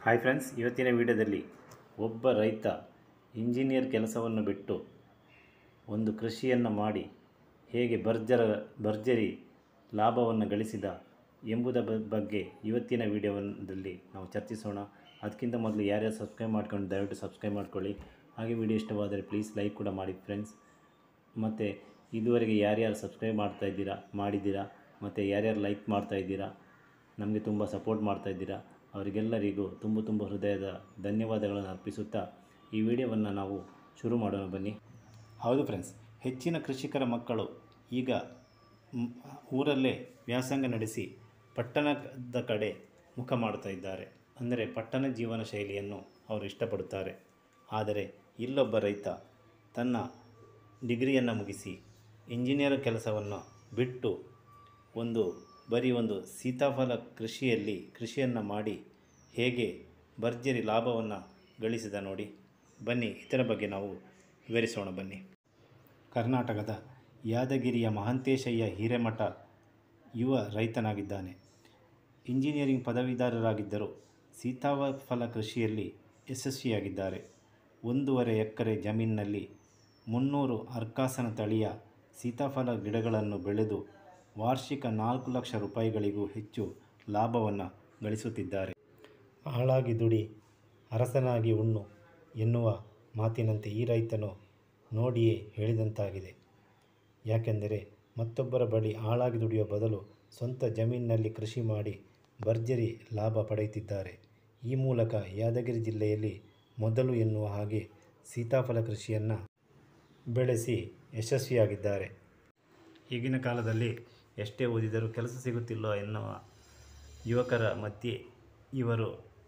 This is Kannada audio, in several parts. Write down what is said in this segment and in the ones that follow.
ಹಾಯ್ ಫ್ರೆಂಡ್ಸ್ ಇವತ್ತಿನ ವಿಡಿಯೋದಲ್ಲಿ ಒಬ್ಬ ರೈತ ಇಂಜಿನಿಯರ್ ಕೆಲಸವನ್ನು ಬಿಟ್ಟು ಒಂದು ಕೃಷಿಯನ್ನು ಮಾಡಿ ಹೇಗೆ ಭರ್ಜರ ಭರ್ಜರಿ ಲಾಭವನ್ನು ಗಳಿಸಿದ ಎಂಬುದ ಬ- ಬಗ್ಗೆ ಇವತ್ತಿನ ವಿಡಿಯೋದಲ್ಲಿ ನಾವು ಚರ್ಚಿಸೋಣ ಅದಕ್ಕಿಂತ ಮೊದಲು ಯಾರ್ಯಾರು ಸಬ್ಸ್ಕ್ರೈಬ್ ಮಾಡ್ಕೊಂಡು ದಯವಿಟ್ಟು ಸಬ್ಸ್ಕ್ರೈಬ್ ಮಾಡ್ಕೊಳ್ಳಿ ಹಾಗೆ ವಿಡಿಯೋ ಇಷ್ಟವಾದರೆ ಪ್ಲೀಸ್ ಲೈಕ್ ಕೂಡ ಮಾಡಿ ಫ್ರೆಂಡ್ಸ್ ಮತ್ತು ಇದುವರೆಗೆ ಯಾರ್ಯಾರು ಸಬ್ಸ್ಕ್ರೈಬ್ ಮಾಡ್ತಾ ಇದ್ದೀರಾ ಮಾಡಿದ್ದೀರಾ ಮತ್ತು ಯಾರ್ಯಾರು ಲೈಕ್ ಮಾಡ್ತಾ ಇದ್ದೀರಾ ನಮಗೆ ತುಂಬ ಸಪೋರ್ಟ್ ಮಾಡ್ತಾ ಇದ್ದೀರಾ ಅವರಿಗೆಲ್ಲರಿಗೂ ತುಂಬ ತುಂಬ ಹೃದಯದ ಧನ್ಯವಾದಗಳನ್ನು ಅರ್ಪಿಸುತ್ತಾ ಈ ವಿಡಿಯೋವನ್ನು ನಾವು ಶುರು ಮಾಡೋಣ ಬನ್ನಿ ಹೌದು ಫ್ರೆಂಡ್ಸ್ ಹೆಚ್ಚಿನ ಕೃಷಿಕರ ಮಕ್ಕಳು ಈಗ ಮ್, ಊರಲ್ಲೇ ವ್ಯಾಸಂಗ ನಡೆಸಿ ಪಟ್ಟಣದ ಕಡೆ ಮುಖ ಮಾಡ್ತಾ ಇದ್ದಾರೆ ಅಂದರೆ ಪಟ್ಟಣ ಜೀವನ ಶೈಲಿಯನ್ನು ಅವರು ಇಷ್ಟಪಡುತ್ತಾರೆ ಆದರೆ ಇಲ್ಲೊಬ್ಬ ರೈತ ತನ್ನ ಡಿಗ್ರಿಯನ್ನು ಮುಗಿಸಿ ಇಂಜಿನಿಯರ್ ಕೆಲಸವನ್ನು ಬಿಟ್ಟು ಒಂದು ಬರೀ ಒಂದು ಸೀತಾಫಲ ಕೃಷಿಯಲ್ಲಿ ಕೃಷಿಯನ್ನು ಮಾಡಿ ಹೇಗೆ ಭರ್ಜರಿ ಲಾಭವನ್ನು ಗಳಿಸಿದ ನೋಡಿ ಬನ್ನಿ ಇದರ ಬಗ್ಗೆ ನಾವು ವಿವರಿಸೋಣ ಬನ್ನಿ ಕರ್ನಾಟಕದ ಯಾದಗಿರಿಯ ಮಹಾಂತೇಶಯ್ಯ ಹಿರೇಮಠ ಯುವ ರೈತನಾಗಿದ್ದಾನೆ ಇಂಜಿನಿಯರಿಂಗ್ ಪದವೀಧರರಾಗಿದ್ದರು ಸೀತಾಫಲ ಕೃಷಿಯಲ್ಲಿ ಯಶಸ್ವಿಯಾಗಿದ್ದಾರೆ ಒಂದೂವರೆ ಎಕರೆ ಜಮೀನಿನಲ್ಲಿ ಮುನ್ನೂರು ಅರ್ಕಾಸನ ತಳಿಯ ಸೀತಾಫಲ ಗಿಡಗಳನ್ನು ಬೆಳೆದು ವಾರ್ಷಿಕ ನಾಲ್ಕು ಲಕ್ಷ ರೂಪಾಯಿಗಳಿಗೂ ಹೆಚ್ಚು ಲಾಭವನ್ನು ಗಳಿಸುತ್ತಿದ್ದಾರೆ ಆಳಾಗಿ ದುಡಿ ಅರಸನಾಗಿ ಉಣ್ಣು ಎನ್ನುವ ಮಾತಿನಂತೆ ಈ ರೈತನು ನೋಡಿಯೇ ಹೇಳಿದಂತಾಗಿದೆ ಯಾಕೆಂದರೆ ಮತ್ತೊಬ್ಬರ ಬಳಿ ಆಳಾಗಿ ದುಡಿಯುವ ಬದಲು ಸ್ವಂತ ಜಮೀನಿನಲ್ಲಿ ಕೃಷಿ ಮಾಡಿ ಭರ್ಜರಿ ಲಾಭ ಪಡೆಯುತ್ತಿದ್ದಾರೆ ಈ ಮೂಲಕ ಯಾದಗಿರಿ ಜಿಲ್ಲೆಯಲ್ಲಿ ಮೊದಲು ಎನ್ನುವ ಹಾಗೆ ಸೀತಾಫಲ ಕೃಷಿಯನ್ನು ಬೆಳೆಸಿ ಯಶಸ್ವಿಯಾಗಿದ್ದಾರೆ ಈಗಿನ ಕಾಲದಲ್ಲಿ ಎಷ್ಟೇ ಓದಿದರೂ ಕೆಲಸ ಸಿಗುತ್ತಿಲ್ಲ ಎನ್ನುವ ಯುವಕರ ಮಧ್ಯೆ ಇವರು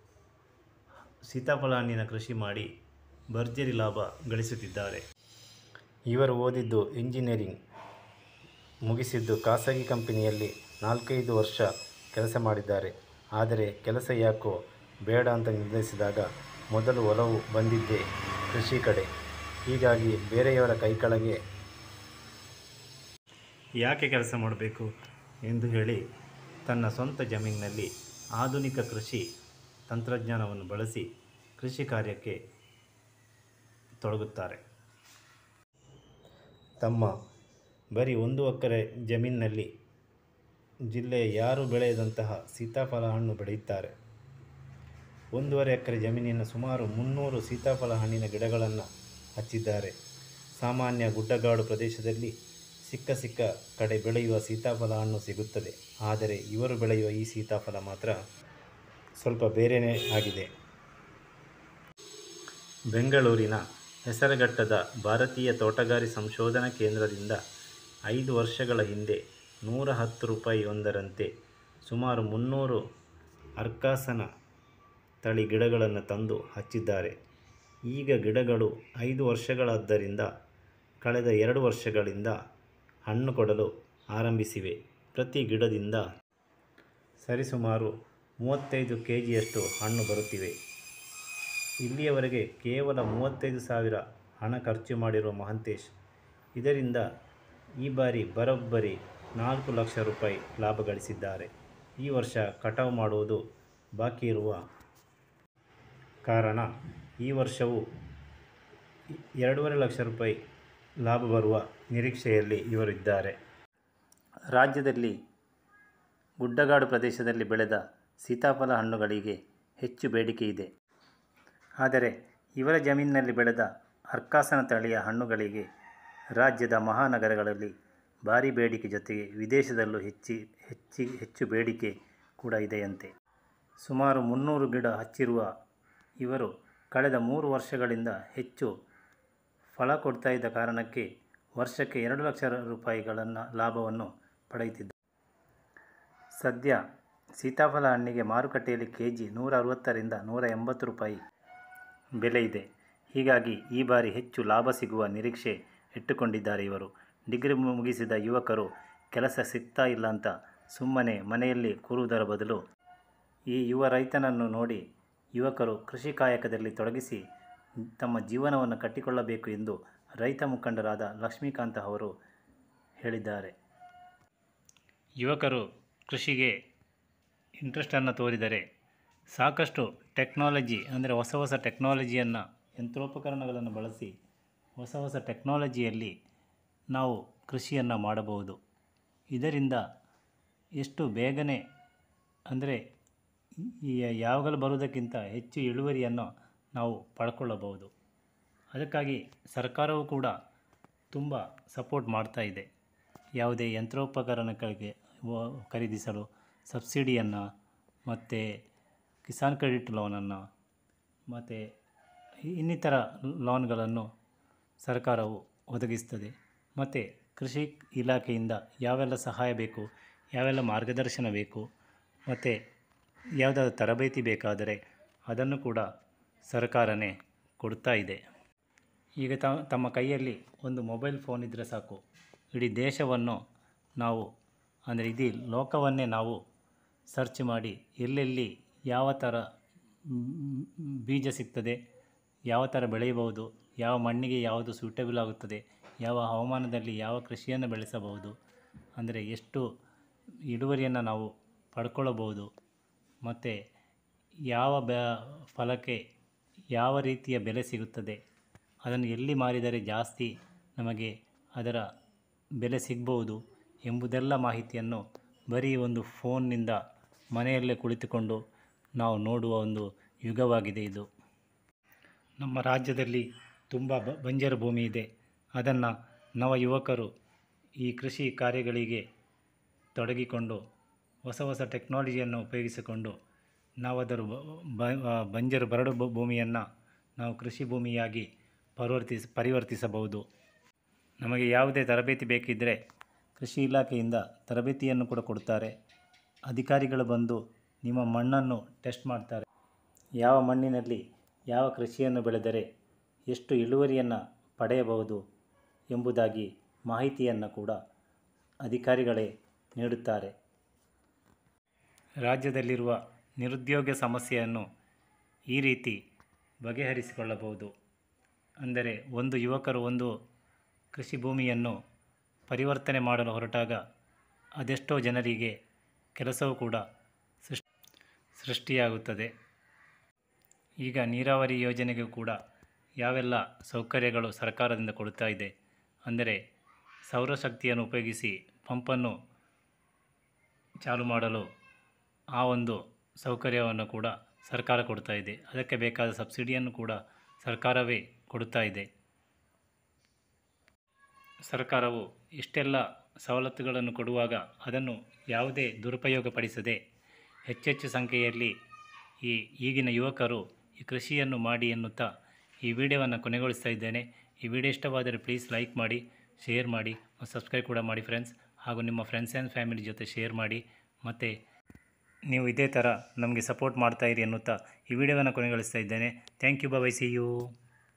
ಸೀತಾಫಲ ಹಣ್ಣಿನ ಕೃಷಿ ಮಾಡಿ ಭರ್ಜರಿ ಲಾಭ ಗಳಿಸುತ್ತಿದ್ದಾರೆ ಇವರು ಓದಿದ್ದು ಇಂಜಿನಿಯರಿಂಗ್ ಮುಗಿಸಿದ್ದು ಖಾಸಗಿ ಕಂಪನಿಯಲ್ಲಿ ನಾಲ್ಕೈದು ವರ್ಷ ಕೆಲಸ ಮಾಡಿದ್ದಾರೆ ಆದರೆ ಕೆಲಸ ಯಾಕೋ ಬೇಡ ಅಂತ ನಿರ್ಧರಿಸಿದಾಗ ಮೊದಲು ಒಲವು ಬಂದಿದ್ದೇ ಕೃಷಿ ಕಡೆ ಹೀಗಾಗಿ ಬೇರೆಯವರ ಕೈಕೆಳಗೆ ಯಾಕೆ ಕೆಲಸ ಮಾಡಬೇಕು ಎಂದು ಹೇಳಿ ತನ್ನ ಸ್ವಂತ ಜಮೀನಿನಲ್ಲಿ ಆಧುನಿಕ ಕೃಷಿ ತಂತ್ರಜ್ಞಾನವನ್ನು ಬಳಸಿ ಕೃಷಿ ಕಾರ್ಯಕ್ಕೆ ತೊಡಗುತ್ತಾರೆ ತಮ್ಮ ಬರೀ ಒಂದು ಎಕರೆ ಜಮೀನಿನಲ್ಲಿ ಜಿಲ್ಲೆಯ ಯಾರು ಬೆಳೆಯದಂತಹ ಸೀತಾಫಲ ಹಣ್ಣು ಬೆಳೆಯುತ್ತಾರೆ ಒಂದೂವರೆ ಎಕರೆ ಜಮೀನಿನ ಸುಮಾರು ಮುನ್ನೂರು ಸೀತಾಫಲ ಹಣ್ಣಿನ ಗಿಡಗಳನ್ನು ಹಚ್ಚಿದ್ದಾರೆ ಸಾಮಾನ್ಯ ಗುಡ್ಡಗಾಡು ಪ್ರದೇಶದಲ್ಲಿ ಸಿಕ್ಕ ಸಿಕ್ಕ ಕಡೆ ಬೆಳೆಯುವ ಸೀತಾಫಲ ಹಣ್ಣು ಸಿಗುತ್ತದೆ ಆದರೆ ಇವರು ಬೆಳೆಯುವ ಈ ಸೀತಾಫಲ ಮಾತ್ರ ಸ್ವಲ್ಪ ಬೇರೆಯೇ ಆಗಿದೆ ಬೆಂಗಳೂರಿನ ಹೆಸರುಘಟ್ಟದ ಭಾರತೀಯ ತೋಟಗಾರಿ ಸಂಶೋಧನಾ ಕೇಂದ್ರದಿಂದ ಐದು ವರ್ಷಗಳ ಹಿಂದೆ ನೂರ ಹತ್ತು ರೂಪಾಯಿ ಒಂದರಂತೆ ಸುಮಾರು ಮುನ್ನೂರು ಅರ್ಕಾಸನ ತಳಿ ಗಿಡಗಳನ್ನು ತಂದು ಹಚ್ಚಿದ್ದಾರೆ ಈಗ ಗಿಡಗಳು ಐದು ವರ್ಷಗಳಾದ್ದರಿಂದ ಕಳೆದ ಎರಡು ವರ್ಷಗಳಿಂದ ಹಣ್ಣು ಕೊಡಲು ಆರಂಭಿಸಿವೆ ಪ್ರತಿ ಗಿಡದಿಂದ ಸರಿಸುಮಾರು ಮೂವತ್ತೈದು ಕೆ ಜಿಯಷ್ಟು ಹಣ್ಣು ಬರುತ್ತಿವೆ ಇಲ್ಲಿಯವರೆಗೆ ಕೇವಲ ಮೂವತ್ತೈದು ಸಾವಿರ ಹಣ ಖರ್ಚು ಮಾಡಿರುವ ಮಹಂತೇಶ್ ಇದರಿಂದ ಈ ಬಾರಿ ಬರೋಬ್ಬರಿ ನಾಲ್ಕು ಲಕ್ಷ ರೂಪಾಯಿ ಲಾಭ ಗಳಿಸಿದ್ದಾರೆ ಈ ವರ್ಷ ಕಟಾವು ಮಾಡುವುದು ಬಾಕಿ ಇರುವ ಕಾರಣ ಈ ವರ್ಷವೂ ಎರಡೂವರೆ ಲಕ್ಷ ರೂಪಾಯಿ ಲಾಭ ಬರುವ ನಿರೀಕ್ಷೆಯಲ್ಲಿ ಇವರಿದ್ದಾರೆ ರಾಜ್ಯದಲ್ಲಿ ಗುಡ್ಡಗಾಡು ಪ್ರದೇಶದಲ್ಲಿ ಬೆಳೆದ ಸೀತಾಫಲ ಹಣ್ಣುಗಳಿಗೆ ಹೆಚ್ಚು ಬೇಡಿಕೆ ಇದೆ ಆದರೆ ಇವರ ಜಮೀನಿನಲ್ಲಿ ಬೆಳೆದ ಅರ್ಕಾಸನ ತಳಿಯ ಹಣ್ಣುಗಳಿಗೆ ರಾಜ್ಯದ ಮಹಾನಗರಗಳಲ್ಲಿ ಭಾರಿ ಬೇಡಿಕೆ ಜೊತೆಗೆ ವಿದೇಶದಲ್ಲೂ ಹೆಚ್ಚಿ ಹೆಚ್ಚಿ ಹೆಚ್ಚು ಬೇಡಿಕೆ ಕೂಡ ಇದೆಯಂತೆ ಸುಮಾರು ಮುನ್ನೂರು ಗಿಡ ಹಚ್ಚಿರುವ ಇವರು ಕಳೆದ ಮೂರು ವರ್ಷಗಳಿಂದ ಹೆಚ್ಚು ಫಲ ಕೊಡ್ತಾ ಇದ್ದ ಕಾರಣಕ್ಕೆ ವರ್ಷಕ್ಕೆ ಎರಡು ಲಕ್ಷ ರೂಪಾಯಿಗಳನ್ನು ಲಾಭವನ್ನು ಪಡೆಯುತ್ತಿದ್ದ ಸದ್ಯ ಸೀತಾಫಲ ಹಣ್ಣಿಗೆ ಮಾರುಕಟ್ಟೆಯಲ್ಲಿ ಕೆ ಜಿ ನೂರ ಅರವತ್ತರಿಂದ ನೂರ ಎಂಬತ್ತು ರೂಪಾಯಿ ಬೆಲೆ ಇದೆ ಹೀಗಾಗಿ ಈ ಬಾರಿ ಹೆಚ್ಚು ಲಾಭ ಸಿಗುವ ನಿರೀಕ್ಷೆ ಇಟ್ಟುಕೊಂಡಿದ್ದಾರೆ ಇವರು ಡಿಗ್ರಿ ಮುಗಿಸಿದ ಯುವಕರು ಕೆಲಸ ಸಿಗ್ತಾ ಇಲ್ಲ ಅಂತ ಸುಮ್ಮನೆ ಮನೆಯಲ್ಲಿ ಕೂರುವುದರ ಬದಲು ಈ ಯುವ ರೈತನನ್ನು ನೋಡಿ ಯುವಕರು ಕೃಷಿ ಕಾಯಕದಲ್ಲಿ ತೊಡಗಿಸಿ ತಮ್ಮ ಜೀವನವನ್ನು ಕಟ್ಟಿಕೊಳ್ಳಬೇಕು ಎಂದು ರೈತ ಮುಖಂಡರಾದ ಲಕ್ಷ್ಮೀಕಾಂತ ಅವರು ಹೇಳಿದ್ದಾರೆ ಯುವಕರು ಕೃಷಿಗೆ ಇಂಟ್ರೆಸ್ಟನ್ನು ತೋರಿದರೆ ಸಾಕಷ್ಟು ಟೆಕ್ನಾಲಜಿ ಅಂದರೆ ಹೊಸ ಹೊಸ ಟೆಕ್ನಾಲಜಿಯನ್ನು ಯಂತ್ರೋಪಕರಣಗಳನ್ನು ಬಳಸಿ ಹೊಸ ಹೊಸ ಟೆಕ್ನಾಲಜಿಯಲ್ಲಿ ನಾವು ಕೃಷಿಯನ್ನು ಮಾಡಬಹುದು ಇದರಿಂದ ಎಷ್ಟು ಬೇಗನೆ ಅಂದರೆ ಈ ಯಾವಾಗಲೂ ಬರುವುದಕ್ಕಿಂತ ಹೆಚ್ಚು ಇಳುವರಿಯನ್ನು ನಾವು ಪಡ್ಕೊಳ್ಳಬಹುದು ಅದಕ್ಕಾಗಿ ಸರ್ಕಾರವು ಕೂಡ ತುಂಬ ಸಪೋರ್ಟ್ ಮಾಡ್ತಾ ಇದೆ ಯಾವುದೇ ಯಂತ್ರೋಪಕರಣಗಳಿಗೆ ವ- ಖರೀದಿಸಲು ಸಬ್ಸಿಡಿಯನ್ನು ಮತ್ತು ಕಿಸಾನ್ ಕ್ರೆಡಿಟ್ ಲೋನನ್ನು ಮತ್ತು ಇನ್ನಿತರ ಲೋನ್ಗಳನ್ನು ಸರ್ಕಾರವು ಒದಗಿಸ್ತದೆ ಮತ್ತು ಕೃಷಿ ಇಲಾಖೆಯಿಂದ ಯಾವೆಲ್ಲ ಸಹಾಯ ಬೇಕು ಯಾವೆಲ್ಲ ಮಾರ್ಗದರ್ಶನ ಬೇಕು ಮತ್ತು ಯಾವುದಾದ್ರು ತರಬೇತಿ ಬೇಕಾದರೆ ಅದನ್ನು ಕೂಡ ಸರ್ಕಾರನೇ ಕೊಡ್ತಾ ಇದೆ ಈಗ ತ ತಮ್ಮ ಕೈಯಲ್ಲಿ ಒಂದು ಮೊಬೈಲ್ ಫೋನ್ ಇದ್ದರೆ ಸಾಕು ಇಡೀ ದೇಶವನ್ನು ನಾವು ಅಂದರೆ ಇಡೀ ಲೋಕವನ್ನೇ ನಾವು ಸರ್ಚ್ ಮಾಡಿ ಎಲ್ಲೆಲ್ಲಿ ಯಾವ ಥರ ಮ್, ಬೀಜ ಸಿಗ್ತದೆ ಯಾವ ಥರ ಬೆಳೆಯಬಹುದು ಯಾವ ಮಣ್ಣಿಗೆ ಯಾವುದು ಸೂಟೇಬಲ್ ಆಗುತ್ತದೆ ಯಾವ ಹವಾಮಾನದಲ್ಲಿ ಯಾವ ಕೃಷಿಯನ್ನು ಬೆಳೆಸಬಹುದು ಅಂದರೆ ಎಷ್ಟು ಇಳುವರಿಯನ್ನು ನಾವು ಪಡ್ಕೊಳ್ಳಬಹುದು ಮತ್ತು ಯಾವ ಬ ಫಲಕ್ಕೆ ಯಾವ ರೀತಿಯ ಬೆಲೆ ಸಿಗುತ್ತದೆ ಅದನ್ನು ಎಲ್ಲಿ ಮಾರಿದರೆ ಜಾಸ್ತಿ ನಮಗೆ ಅದರ ಬೆಲೆ ಸಿಗ್ಬೋದು ಎಂಬುದೆಲ್ಲ ಮಾಹಿತಿಯನ್ನು ಬರೀ ಒಂದು ಫೋನ್ನಿಂದ ಮನೆಯಲ್ಲೇ ಕುಳಿತುಕೊಂಡು ನಾವು ನೋಡುವ ಒಂದು ಯುಗವಾಗಿದೆ ಇದು ನಮ್ಮ ರಾಜ್ಯದಲ್ಲಿ ತುಂಬ ಬ ಬಂಜರು ಭೂಮಿ ಇದೆ ಅದನ್ನು ನವ ಯುವಕರು ಈ ಕೃಷಿ ಕಾರ್ಯಗಳಿಗೆ ತೊಡಗಿಕೊಂಡು ಹೊಸ ಹೊಸ ಟೆಕ್ನಾಲಜಿಯನ್ನು ಉಪಯೋಗಿಸಿಕೊಂಡು ನಾವು ಅದರ ಬ- ಬ- ಬಂಜರು ಬರಡು ಭೂ- ಭೂಮಿಯನ್ನು ನಾವು ಕೃಷಿ ಭೂಮಿಯಾಗಿ ಪರಿವರ್ತಿಸ ಪರಿವರ್ತಿಸಬಹುದು ನಮಗೆ ಯಾವುದೇ ತರಬೇತಿ ಬೇಕಿದ್ದರೆ ಕೃಷಿ ಇಲಾಖೆಯಿಂದ ತರಬೇತಿಯನ್ನು ಕೂಡ ಕೊಡ್ತಾರೆ ಅಧಿಕಾರಿಗಳು ಬಂದು ನಿಮ್ಮ ಮಣ್ಣನ್ನು ಟೆಸ್ಟ್ ಮಾಡ್ತಾರೆ ಯಾವ ಮಣ್ಣಿನಲ್ಲಿ ಯಾವ ಕೃಷಿಯನ್ನು ಬೆಳೆದರೆ ಎಷ್ಟು ಇಳುವರಿಯನ್ನು ಪಡೆಯಬಹುದು ಎಂಬುದಾಗಿ ಮಾಹಿತಿಯನ್ನು ಕೂಡ ಅಧಿಕಾರಿಗಳೇ ನೀಡುತ್ತಾರೆ ರಾಜ್ಯದಲ್ಲಿರುವ ನಿರುದ್ಯೋಗ ಸಮಸ್ಯೆಯನ್ನು ಈ ರೀತಿ ಬಗೆಹರಿಸಿಕೊಳ್ಳಬಹುದು ಅಂದರೆ ಒಂದು ಯುವಕರು ಒಂದು ಕೃಷಿ ಭೂಮಿಯನ್ನು ಪರಿವರ್ತನೆ ಮಾಡಲು ಹೊರಟಾಗ ಅದೆಷ್ಟೋ ಜನರಿಗೆ ಕೆಲಸವೂ ಕೂಡ ಸೃಷ್ಟಿ ಸೃಷ್ಟಿಯಾಗುತ್ತದೆ ಈಗ ನೀರಾವರಿ ಯೋಜನೆಗೂ ಕೂಡ ಯಾವೆಲ್ಲ ಸೌಕರ್ಯಗಳು ಸರ್ಕಾರದಿಂದ ಕೊಡ್ತಾ ಇದೆ ಅಂದರೆ ಸೌರಶಕ್ತಿಯನ್ನು ಉಪಯೋಗಿಸಿ ಪಂಪನ್ನು ಚಾಲು ಮಾಡಲು ಆ ಒಂದು ಸೌಕರ್ಯವನ್ನು ಕೂಡ ಸರ್ಕಾರ ಕೊಡ್ತಾ ಇದೆ ಅದಕ್ಕೆ ಬೇಕಾದ ಸಬ್ಸಿಡಿಯನ್ನು ಕೂಡ ಸರ್ಕಾರವೇ ಕೊಡುತ್ತಾ ಇದೆ ಸರ್ಕಾರವು ಇಷ್ಟೆಲ್ಲ ಸವಲತ್ತುಗಳನ್ನು ಕೊಡುವಾಗ ಅದನ್ನು ಯಾವುದೇ ದುರುಪಯೋಗಪಡಿಸದೆ ಹೆಚ್ಚೆಚ್ಚು ಸಂಖ್ಯೆಯಲ್ಲಿ ಈ ಈಗಿನ ಯುವಕರು ಈ ಕೃಷಿಯನ್ನು ಮಾಡಿ ಎನ್ನುತ್ತಾ ಈ ವಿಡಿಯೋವನ್ನು ಕೊನೆಗೊಳಿಸ್ತಾ ಇದ್ದೇನೆ ಈ ವಿಡಿಯೋ ಇಷ್ಟವಾದರೆ ಪ್ಲೀಸ್ ಲೈಕ್ ಮಾಡಿ ಶೇರ್ ಮಾಡಿ ಮತ್ತು ಸಬ್ಸ್ಕ್ರೈಬ್ ಕೂಡ ಮಾಡಿ ಫ್ರೆಂಡ್ಸ್ ಹಾಗೂ ನಿಮ್ಮ ಫ್ರೆಂಡ್ಸ್ ಆ್ಯಂಡ್ ಫ್ಯಾಮಿಲಿ ಜೊತೆ ಶೇರ್ ಮಾಡಿ ಮತ್ತು ನೀವು ಇದೇ ಥರ ನಮಗೆ ಸಪೋರ್ಟ್ ಮಾಡ್ತಾ ಇರಿ ಎನ್ನುತ್ತಾ ಈ ವಿಡಿಯೋವನ್ನು ಕೊನೆಗೊಳಿಸ್ತಾ ಇದ್ದೇನೆ thank you bye see you